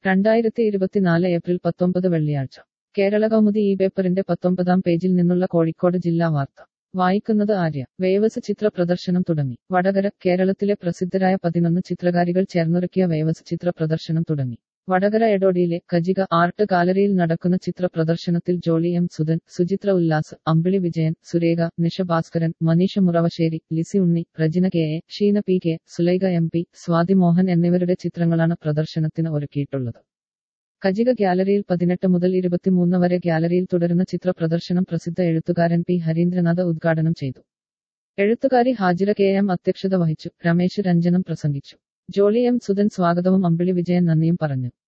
രണ്ടായിരത്തി ഇരുപത്തിനാല് ഏപ്രിൽ പത്തൊമ്പത് വെള്ളിയാഴ്ച കേരള കൗമുദി ഈ പേപ്പറിന്റെ പത്തൊമ്പതാം പേജിൽ നിന്നുള്ള കോഴിക്കോട് ജില്ലാ വാർത്ത വായിക്കുന്നത് ആര്യ വേവസ് ചിത്ര പ്രദർശനം തുടങ്ങി വടകര കേരളത്തിലെ പ്രസിദ്ധരായ പതിനൊന്ന് ചിത്രകാരികൾ ചേർന്നൊരുക്കിയ വേവസ് ചിത്ര പ്രദർശനം തുടങ്ങി വടകര എടോടിയിലെ കജിക ആർട്ട് ഗാലറിയിൽ നടക്കുന്ന ചിത്ര പ്രദർശനത്തിൽ Jolly M Sudhan Suchithra Ullas Ambili Vijayan Surekha Nisha Bhaskaran Maneesha Muravassery Lizy Unni Rejina K A Sheena P K Sulaikha M P Swathi Mohan എന്നിവരുടെ ചിത്രങ്ങളാണ് പ്രദർശനത്തിന് ഒരുക്കിയിട്ടുള്ളത് കജിക ഗ്യാലറിയിൽ പതിനെട്ട് മുതൽ ഇരുപത്തിമൂന്ന് വരെ ഗ്യാലറിയിൽ തുടരുന്ന ചിത്ര പ്രദർശനം പ്രസിദ്ധ എഴുത്തുകാരൻ പി ഹരീന്ദ്രനാഥ് ഉദ്ഘാടനം ചെയ്തു എഴുത്തുകാരി ഹാജിറ കെ എം അധ്യക്ഷത വഹിച്ചു രമേശ് രഞ്ജനം പ്രസംഗിച്ചു ജോളി എം സുധൻ സ്വാഗതവും അമ്പിളി വിജയൻ നന്ദിയും പറഞ്ഞു